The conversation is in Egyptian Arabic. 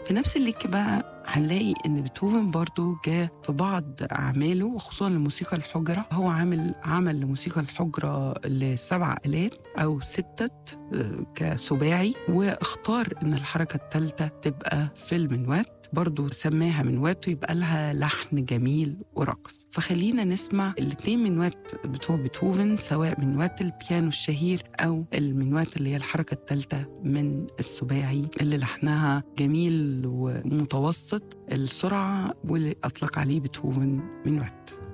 في نفس اللينك بقى هنلاقي ان بيتهوفن برضو جاء في بعض اعماله وخصوصا الموسيقى الحجره هو عامل عمل لموسيقى الحجره لسبع الات او سته آه، كسباعي واختار ان الحركه الثالثه تبقى في المنوات برضو سماها منوات ويبقى لها لحن جميل ورقص فخلينا نسمع الاتنين منوات بتوع بيتهوفن سواء منوات البيانو الشهير او المنوات اللي هي الحركه الثالثه من السباعي اللي لحنها جميل ومتوسط السرعه واللي اطلق عليه بيتهوفن منوات